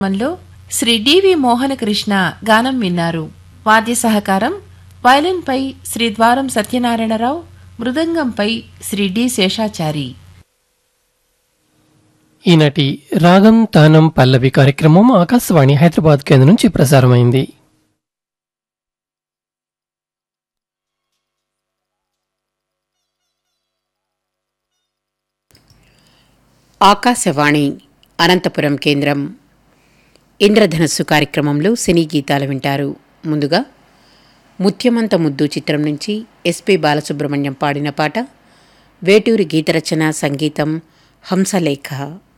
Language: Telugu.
లో శ్రీ డివి మోహనకృష్ణ గానం విన్నారు వాద్య సహకారం వయలిన్పై శ్రీ ద్వారం సత్యనారాయణరావు మృదంగంపై శ్రీ డి శేషాచారి ఈనాటి రాగం తానం పల్లవి కార్యక్రమం ఆకాశవాణి హైదరాబాద్ కేంద్రం నుంచి ప్రసారమైంది ఆకాశవాణి అనంతపురం కేంద్రం ఇంద్రధనస్సు కార్యక్రమంలో సినీ గీతాలు వింటారు ముందుగా ముత్యమంత ముద్దు చిత్రం నుంచి ఎస్పి బాలసుబ్రహ్మణ్యం పాడిన పాట వేటూరి గీతరచన సంగీతం హంసలేఖ